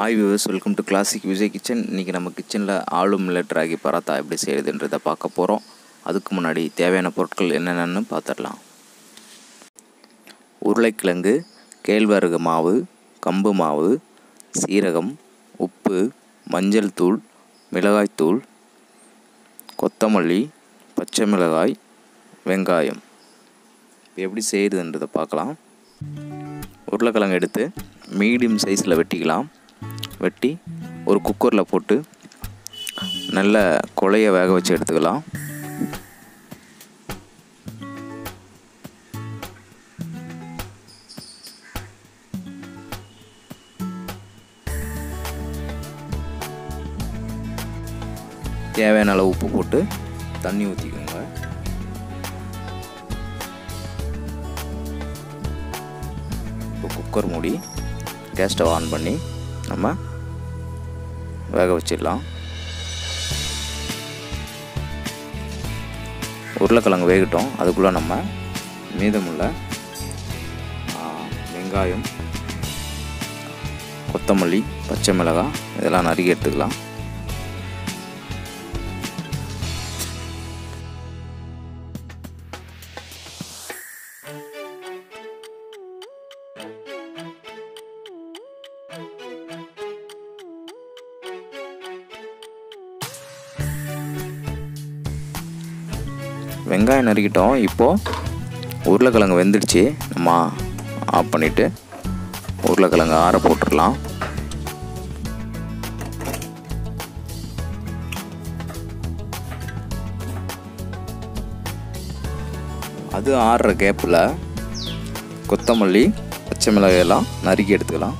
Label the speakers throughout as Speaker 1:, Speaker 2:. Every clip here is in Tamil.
Speaker 1: hi viewers welcome to classic Vijay kitchen இன்றைக்கி நம்ம கிச்சனில் ஆலு மில்லட் ராகி பராத்தா எப்படி செய்யுதுன்றதை பார்க்க போகிறோம் அதுக்கு முன்னாடி தேவையான பொருட்கள் என்னென்னு பார்த்துடலாம் உருளைக்கிழங்கு கேழ்வரகு மாவு கம்பு மாவு சீரகம் உப்பு மஞ்சள் தூள் மிளகாய்த்தூள் கொத்தமல்லி பச்சை மிளகாய் வெங்காயம் எப்படி செய்யுதுன்றதை பார்க்கலாம் உருளைக்கிழங்கு எடுத்து மீடியம் சைஸில் வெட்டிக்கலாம் வெட்டி ஒரு குக்கரில் போட்டு நல்ல கொலைய வேக வச்சு எடுத்துக்கலாம் தேவையான அளவு உப்பு போட்டு தண்ணி ஊற்றிக்கோங்க இப்போ குக்கர் மூடி கேஸ் ஸ்டவ் ஆன் பண்ணி நம்ம வேக வச்சிடலாம் உருளைக்கிழங்கு வேகட்டும் அதுக்குள்ளே நம்ம மீதமுள்ள வெங்காயம் கொத்தமல்லி பச்சை மிளகாய் இதெல்லாம் நறுக்கி எடுத்துக்கலாம் வெங்காயம் நறுக்கிட்டோம் இப்போது உருளைக்கிழங்கு வெந்துடுச்சு நம்ம ஆஃப் பண்ணிவிட்டு உருளைக்கிழங்கு ஆற போட்டுடலாம் அது ஆறுற கேப்பில் கொத்தமல்லி பச்சை மிளகாயெல்லாம் நறுக்கி எடுத்துக்கலாம்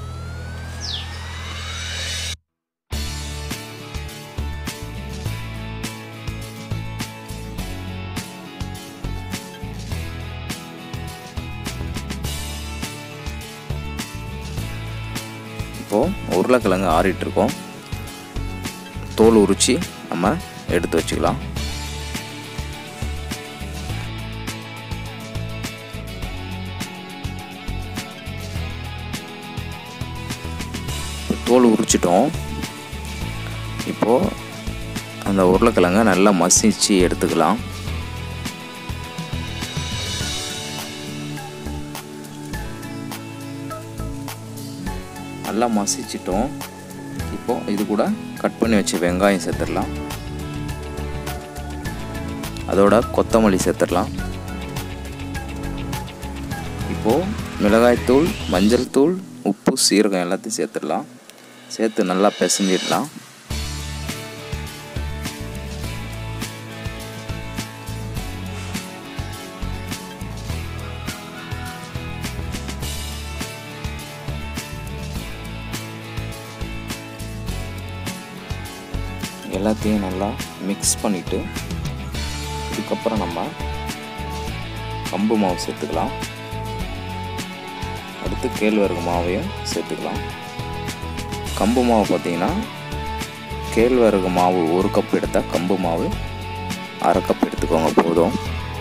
Speaker 1: இப்போது உருளைக்கிழங்கு ஆறிட்டுருக்கோம் தோல் உரித்து நம்ம எடுத்து வச்சுக்கலாம் தோல் உரிச்சிட்டோம் இப்போது அந்த உருளைக்கிழங்கை நல்லா மசிச்சு எடுத்துக்கலாம் நல்லா மசிச்சிட்டோம் இப்போது இது கூட கட் பண்ணி வச்ச வெங்காயம் சேர்த்துடலாம் அதோட கொத்தமல்லி சேர்த்துடலாம் இப்போது மிளகாய்த்தூள் மஞ்சள் தூள் உப்பு சீரகம் எல்லாத்தையும் சேர்த்துடலாம் சேர்த்து நல்லா பிசைஞ்சிடலாம் எல்லாத்தையும் நல்லா மிக்ஸ் பண்ணிவிட்டு இதுக்கப்புறம் நம்ம கம்பு மாவு சேர்த்துக்கலாம் அடுத்து கேழ்வரகு மாவையும் சேர்த்துக்கலாம் கம்பு மாவு பார்த்திங்கன்னா கேழ்வரகு மாவு ஒரு கப் எடுத்தால் கம்பு மாவு அரை கப் எடுத்துக்கோங்க போதும்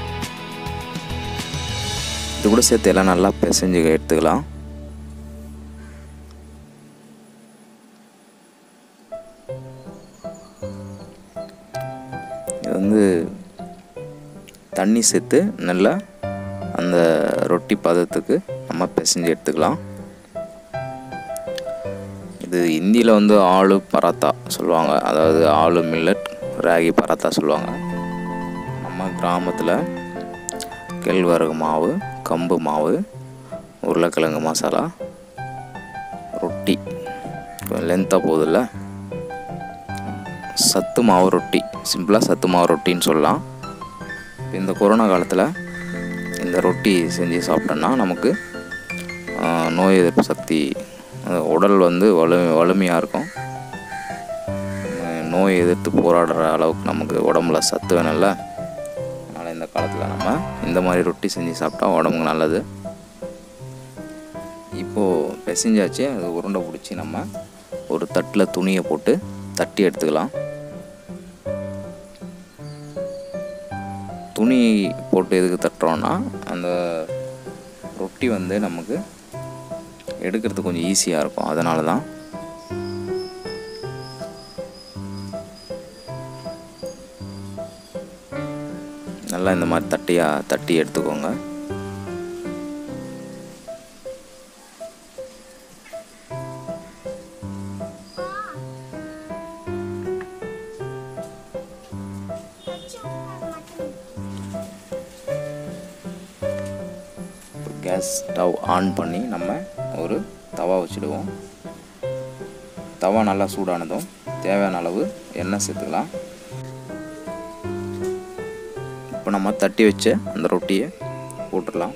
Speaker 1: இது கூட சேர்த்து எல்லாம் நல்லா பிசைஞ்சு எடுத்துக்கலாம் இது வந்து தண்ணி சேர்த்து நல்லா அந்த ரொட்டி பதத்துக்கு நம்ம பிசைஞ்சு எடுத்துக்கலாம் இது இந்தியில் வந்து ஆளு பராத்தா சொல்லுவாங்க அதாவது ஆளு மில்லட் ராகி பராத்தா சொல்லுவாங்க நம்ம கிராமத்தில் கேழ்வரகு மாவு கம்பு மாவு உருளைக்கிழங்கு மசாலா ரொட்டி லென்த்தாக போகுதில்ல சத்து மாவு ரொட்டி சிம்பிளாக சத்து மாவு ரொட்டின்னு சொல்லலாம் இந்த கொரோனா காலத்தில் இந்த ரொட்டி செஞ்சு சாப்பிட்டோன்னா நமக்கு நோய் எதிர்ப்பு சக்தி உடல் வந்து வலு வலிமையாக இருக்கும் நோய் எதிர்த்து போராடுற அளவுக்கு நமக்கு உடம்புல சத்து வேணும்ல அதனால் இந்த காலத்தில் நம்ம இந்த மாதிரி ரொட்டி செஞ்சு சாப்பிட்டா உடம்புக்கு நல்லது இப்போது பிசைஞ்சாச்சு அது உருண்டை பிடிச்சி நம்ம ஒரு தட்டில் துணியை போட்டு தட்டி எடுத்துக்கலாம் துணி போட்டு எதுக்கு தட்டுறோன்னா அந்த ரொட்டி வந்து நமக்கு எடுக்கிறது கொஞ்சம் ஈஸியாக இருக்கும் அதனால தான் நல்லா இந்த மாதிரி தட்டியாக தட்டி எடுத்துக்கோங்க கேஸ் ஸ்டவ் ஆன் பண்ணி நம்ம ஒரு தவா வச்சுடுவோம் தவா நல்லா சூடானதும் தேவையான அளவு எண்ணெய் சேர்த்துக்கலாம் இப்போ நம்ம தட்டி வச்ச அந்த ரொட்டியை போட்டுடலாம்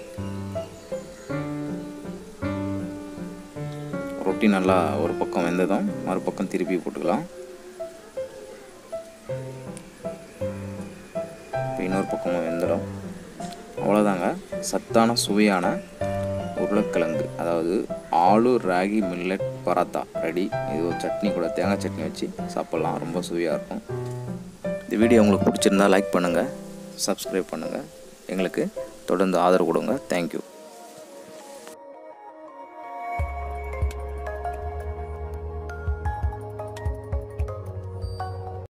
Speaker 1: ரொட்டி நல்லா ஒரு பக்கம் வெந்ததும் மறுபக்கம் திருப்பி போட்டுக்கலாம் இப்போ இன்னொரு பக்கமும் வெந்துடும் அவ்வளோதாங்க சத்தான சுவையான உருளைக்கிழங்கு அதாவது ஆலு ராகி மில்லட் பராத்தா ரெடி இது ஒரு சட்னி கூட தேங்காய் சட்னி வச்சு சாப்பிட்லாம் ரொம்ப சுவையாக இருக்கும் இந்த வீடியோ உங்களுக்கு பிடிச்சிருந்தா லைக் பண்ணுங்கள் சப்ஸ்கிரைப் பண்ணுங்கள் எங்களுக்கு தொடர்ந்து ஆதரவு கொடுங்க தேங்க்யூ